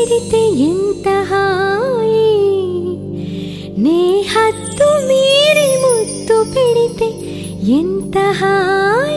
పెడితే ఎంత హాయి నే హద్దు మీరి ముద్దు పెడితే ఎంత హాయి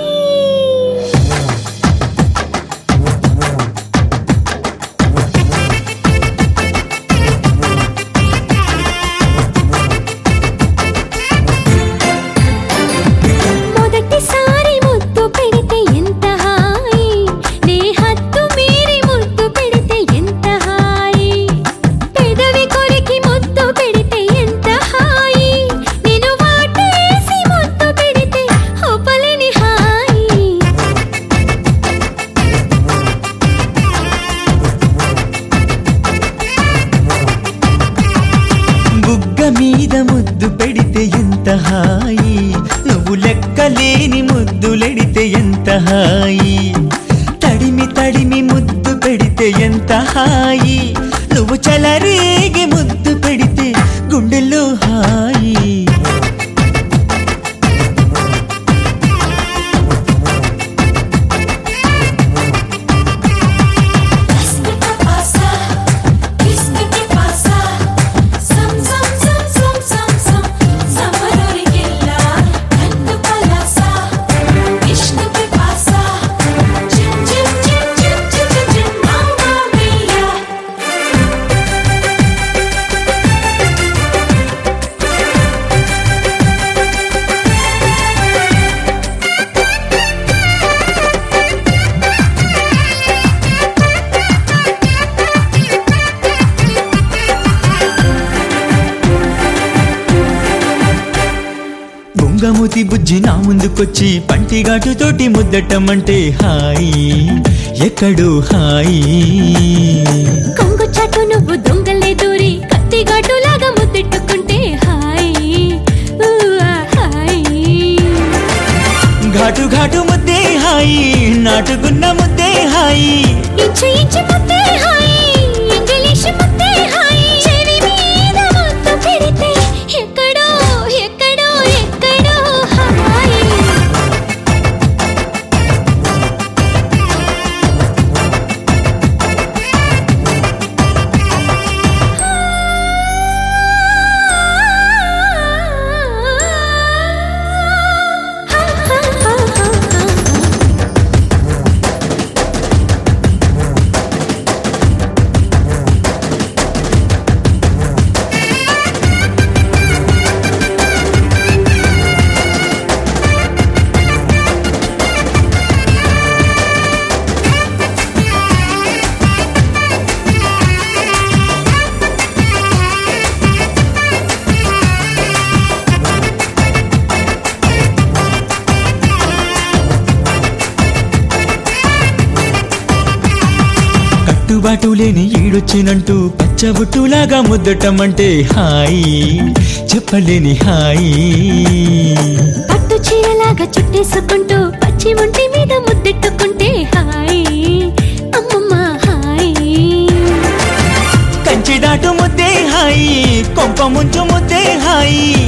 మొదటిసారి ముద్దు పెడితే ఎంత హాయి నే హద్దు మీరి ముద్దు పెడితే ఎంత హాయి పెదవి కొరికి ముద్దు పెడితే ఎంత హాయి నేను వాటేసి ముద్దు పెడితే ఒప్పలేని హాయి బుగ్గ మీద ముద్దు పెడితే ఎంత హాయి నువ్వు లెక్కలేని ముద్దులెడితే ఎంత హాయి తడిమి తడిమి ముద్దు పెడితే ఎంత హాయి నువ్వు చలరేగి ముద్దు పెడితే గుండెల్లో హాయి ¿Qué te pasa? ¿Qué te pasa? Sam sam sam sam sam sam Samarorikilla Kandu palasa Ishq ke pasa Chim chim chim chim chim chim chim Mamma mia బొంగమూతి బుజ్జి నా ముందుకొచ్చి పంటిగాటుతోటి ముద్దటమంటే హాయి ఎక్కడు హాయి కొంగు చాటు నువ్వు దొంగలే దూరి కత్తిగాటులాగా ముద్దెట్టుకుంటే హాయ్ ఊ ఆ హాయ్ ఘాటు ఘాటు ముద్దే హాయి నాటుకున్న ముద్దే హాయి ఇంచు ఇంచు ముద్దే హాయ్ ఇంగ్లీష్ ముద్దే హాయ్ చెవి మీద ముద్దు పెడితే ఎక్కడో ఎక్కడో ఎక్కడో హాయ్ కట్టుబాటు లేని ఈడొచ్చినంటూ పచ్చబుట్టులాగా ముద్దటమంటే హాయి చెప్పలేని హాయి పట్టు చీరలాగా చుట్టేసుకుంటూ పచ్చి ఒంటి మీద ముద్దెట్టుకుంటే హాయ్ అమ్మమ్మ హాయ్ కంచి దాటు ముద్దే హాయి కొంప ముంచు ముద్దే హాయి